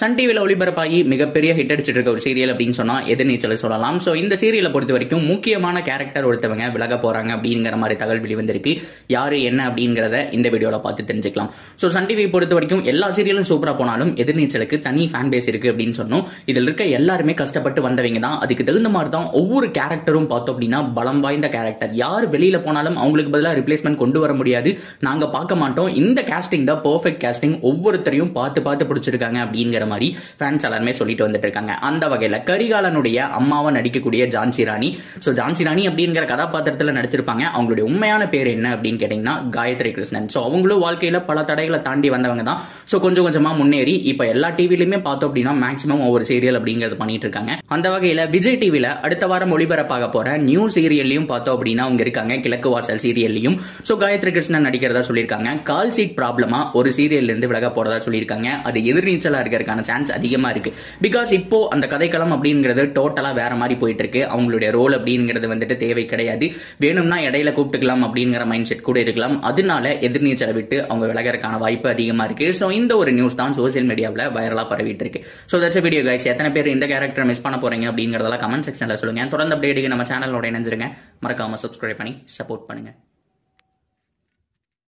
Sun டிவியில் ஒளிபரப்பாகி மிகப்பெரிய hit அடிச்சிட்டு இருக்க ஒரு சீரியல் அப்படின்னு சொன்னா எதிர்நீச்சலை சொல்லலாம் ஸோ இந்த சீரியலை பொறுத்த வரைக்கும் முக்கியமான கேரக்டர் ஒருத்தவங்க விலக போறாங்க அப்படிங்கிற மாதிரி தகவல் வெளிவந்திருக்கு யாரு என்ன அப்படிங்கிறத இந்த வீடியோல பார்த்து தெரிஞ்சுக்கலாம் ஸோ சன் டிவி பொறுத்த வரைக்கும் எல்லா சீரியலும் சூப்பரா போனாலும் எதிர்நீச்சலுக்கு தனி ஃபேன் பேஸ் இருக்கு அப்படின்னு சொன்னோம் இதில் இருக்க எல்லாருமே கஷ்டப்பட்டு வந்தவங்க தான் அதுக்கு தகுந்த மாதிரி தான் ஒவ்வொரு கேரக்டரும் பார்த்தோம் அப்படின்னா பலம் வாய்ந்த கேரக்டர் யார் வெளியில போனாலும் அவங்களுக்கு பதிலாக ரிப்ளேஸ்மெண்ட் கொண்டு வர முடியாது நாங்க பார்க்க மாட்டோம் இந்த கேஸ்டிங் தான் பர்ஃபெக்ட் கேஸ்டிங் ஒவ்வொருத்தரையும் பார்த்து பார்த்து பிடிச்சிருக்காங்க அப்படிங்கிற மாதிரி ஃபேன்ஸ் எல்லாருமே சொல்லிட்டு வந்துட்டு இருக்காங்க அந்த வகையில் கரிகாலனுடைய அம்மாவை நடிக்கக்கூடிய ஜான்சி ராணி ஸோ ஜான்சி ராணி அப்படிங்கிற கதாபாத்திரத்தில் நடிச்சிருப்பாங்க அவங்களுடைய உண்மையான பேர் என்ன அப்படின்னு கேட்டிங்கன்னா காயத்ரி கிருஷ்ணன் ஸோ அவங்களும் வாழ்க்கையில் பல தடைகளை தாண்டி வந்தவங்க தான் ஸோ கொஞ்சம் கொஞ்சமாக முன்னேறி இப்போ எல்லா டிவிலையுமே பார்த்தோம் அப்படின்னா மேக்ஸிமம் ஒவ்வொரு சீரியல் அப்படிங்கிறது பண்ணிட்டு இருக்காங்க அந்த வகையில் விஜய் டிவியில் அடுத்த வாரம் ஒளிபரப்பாக போற நியூ சீரியல்லையும் பார்த்தோம் அப்படின்னா அவங்க இருக்காங்க கிழக்கு வாசல் சீரியல்லையும் ஸோ காயத்ரி கிருஷ்ணன் நடிக்கிறதா சொல்லியிருக்காங்க கால் சீட் ப்ராப்ளமா ஒரு சீரியல்ல இருந்து விலக போறதா சொல்லியிருக்காங்க அது எதிர்நீச்சலா இருக்கிறதுக்கான சான்ஸ் அதிகமா இருக்கு பிகாஸ் இப்போ அந்த கதைக்களம் அப்படிங்கிறது டோட்டலா வேற மாதிரி போயிட்டு இருக்கு அவங்களுடைய ரோல் அப்படிங்கிறது வந்துட்டு தேவை கிடையாது வேணும்னா இடையில கூப்பிட்டுக்கலாம் அப்படிங்கிற மைண்ட் செட் கூட இருக்கலாம் அதனால எதிர்நீச்சலை விட்டு அவங்க விலகறதுக்கான வாய்ப்பு அதிகமா இருக்கு ஸோ இந்த ஒரு நியூஸ் தான் சோசியல் மீடியாவில் வைரலா பரவிட்டு இருக்கு ஸோ தட்ஸ் வீடியோ கைஸ் எத்தனை பேர் இந்த கேரக்டர் மிஸ் பண்ண போறீங்க அப்படிங்கறதெல்லாம் கமெண்ட் செக்ஷன்ல சொல்லுங்க தொடர்ந்து அப்டேட்டுக்கு நம்ம சேனலோட இணைஞ்சிருங்க மறக்காம சப்ஸ்கிரைப் பண்ணி சப்போர்ட் பண்ணுங்க